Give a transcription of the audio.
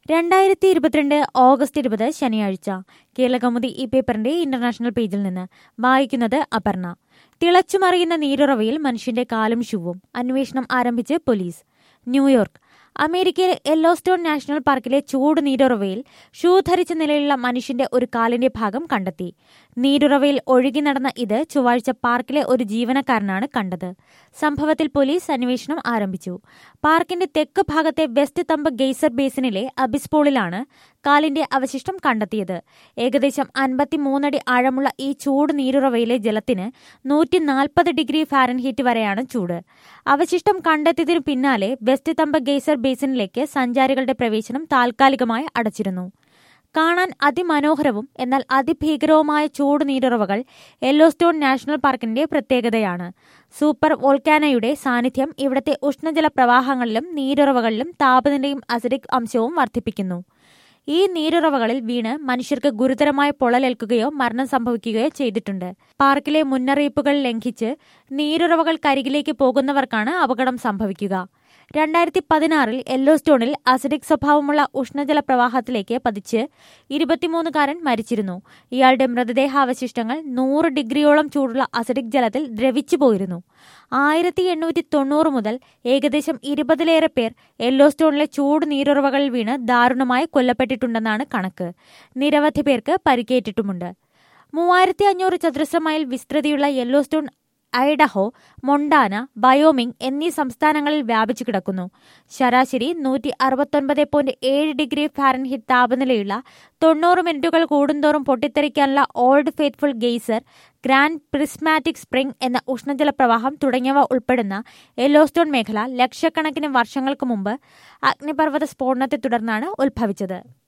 രണ്ടായിരത്തി ഇരുപത്തിരണ്ട് ഓഗസ്റ്റ് ഇരുപത് ശനിയാഴ്ച കേരളകൗമുദി ഈ പേപ്പറിന്റെ ഇന്റർനാഷണൽ പേജിൽ നിന്ന് വായിക്കുന്നത് അപർണ തിളച്ചുമറിയുന്ന നീരുറവയിൽ മനുഷ്യന്റെ കാലും ഷൂവും അന്വേഷണം ആരംഭിച്ച് പോലീസ് ന്യൂയോർക്ക് അമേരിക്കയിലെ യെല്ലോസ്റ്റോൺ നാഷണൽ പാർക്കിലെ ചൂട് നീരുറവയിൽ ഷൂ ധരിച്ച നിലയിലുള്ള മനുഷ്യന്റെ ഒരു കാലിന്റെ ഭാഗം കണ്ടെത്തി നീരുറവയിൽ ഒഴുകി നടന്ന ഇത് ചൊവ്വാഴ്ച പാർക്കിലെ ഒരു ജീവനക്കാരനാണ് കണ്ടത് സംഭവത്തിൽ പോലീസ് അന്വേഷണം ആരംഭിച്ചു പാർക്കിന്റെ തെക്ക് ഭാഗത്തെ വെസ്റ്റ് തമ്പ് ഗെയ്സർ ബേസിനിലെ അബിസ്പോളിലാണ് കാലിന്റെ അവശിഷ്ടം കണ്ടെത്തിയത് ഏകദേശം അൻപത്തിമൂന്നടി ആഴമുള്ള ഈ ചൂട് നീരുറവയിലെ ജലത്തിന് നൂറ്റി നാൽപ്പത് ഡിഗ്രി ഫാരൻഹീറ്റ് വരെയാണ് ചൂട് അവശിഷ്ടം കണ്ടെത്തിയതിനു പിന്നാലെ വെസ്റ്റ് തമ്പ് ഗെയ്സർ ബേസിനിലേക്ക് സഞ്ചാരികളുടെ പ്രവേശനം താൽക്കാലികമായി അടച്ചിരുന്നു കാണാൻ അതിമനോഹരവും എന്നാൽ അതിഭീകരവുമായ ചൂട് നീരുറവകൾ യെല്ലോസ്റ്റോൺ നാഷണൽ പാർക്കിന്റെ പ്രത്യേകതയാണ് സൂപ്പർ വോൾക്കാനയുടെ സാന്നിധ്യം ഇവിടത്തെ ഉഷ്ണജല പ്രവാഹങ്ങളിലും നീരുറവകളിലും താപനിലയും അസിഡിക് അംശവും വർദ്ധിപ്പിക്കുന്നു ഈ നീരുറവകളിൽ വീണ് മനുഷ്യർക്ക് ഗുരുതരമായ പൊള്ളലേൽക്കുകയോ മരണം സംഭവിക്കുകയോ ചെയ്തിട്ടുണ്ട് പാർക്കിലെ മുന്നറിയിപ്പുകൾ ലംഘിച്ച് നീരുറവകൾക്കരികിലേക്ക് പോകുന്നവർക്കാണ് അപകടം സംഭവിക്കുക രണ്ടായിരത്തി പതിനാറിൽ യെല്ലോസ്റ്റോണിൽ അസിഡിക് സ്വഭാവമുള്ള ഉഷ്ണജല പ്രവാഹത്തിലേക്ക് പതിച്ച് ഇരുപത്തിമൂന്നുകാരൻ മരിച്ചിരുന്നു ഇയാളുടെ മൃതദേഹാവശിഷ്ടങ്ങൾ നൂറ് ഡിഗ്രിയോളം ചൂടുള്ള അസിഡിക് ജലത്തിൽ ദ്രവിച്ചു പോയിരുന്നു ആയിരത്തി എണ്ണൂറ്റി തൊണ്ണൂറ് മുതൽ ഏകദേശം ഇരുപതിലേറെ പേർ യെല്ലോസ്റ്റോണിലെ ചൂട് നീരുറവകളിൽ വീണ് ദാരുണമായി കൊല്ലപ്പെട്ടിട്ടുണ്ടെന്നാണ് കണക്ക് നിരവധി പേർക്ക് പരിക്കേറ്റിട്ടുമുണ്ട് മൂവായിരത്തി അഞ്ഞൂറ് ചതുരശ്ര മൈൽ വിസ്തൃതിയുള്ള യെല്ലോസ്റ്റോൺ ഐഡഹോ മൊണ്ടാന ബയോമിംഗ് എന്നീ സംസ്ഥാനങ്ങളിൽ വ്യാപിച്ചു കിടക്കുന്നു ശരാശരി നൂറ്റി അറുപത്തൊൻപത് പോയിന്റ് ഏഴ് ഡിഗ്രി ഫാരൻഹിറ്റ് താപനിലയുള്ള തൊണ്ണൂറ് മിനിറ്റുകൾ കൂടുന്തോറും പൊട്ടിത്തെറിക്കാനുള്ള old faithful geyser grand prismatic spring എന്ന ഉഷ്ണജല പ്രവാഹം തുടങ്ങിയവ ഉൾപ്പെടുന്ന യെല്ലോസ്റ്റോൺ മേഖല ലക്ഷക്കണക്കിന് വർഷങ്ങൾക്ക് മുമ്പ് അഗ്നിപർവ്വത സ്ഫോടനത്തെ തുടർന്നാണ് ഉത്ഭവിച്ചത്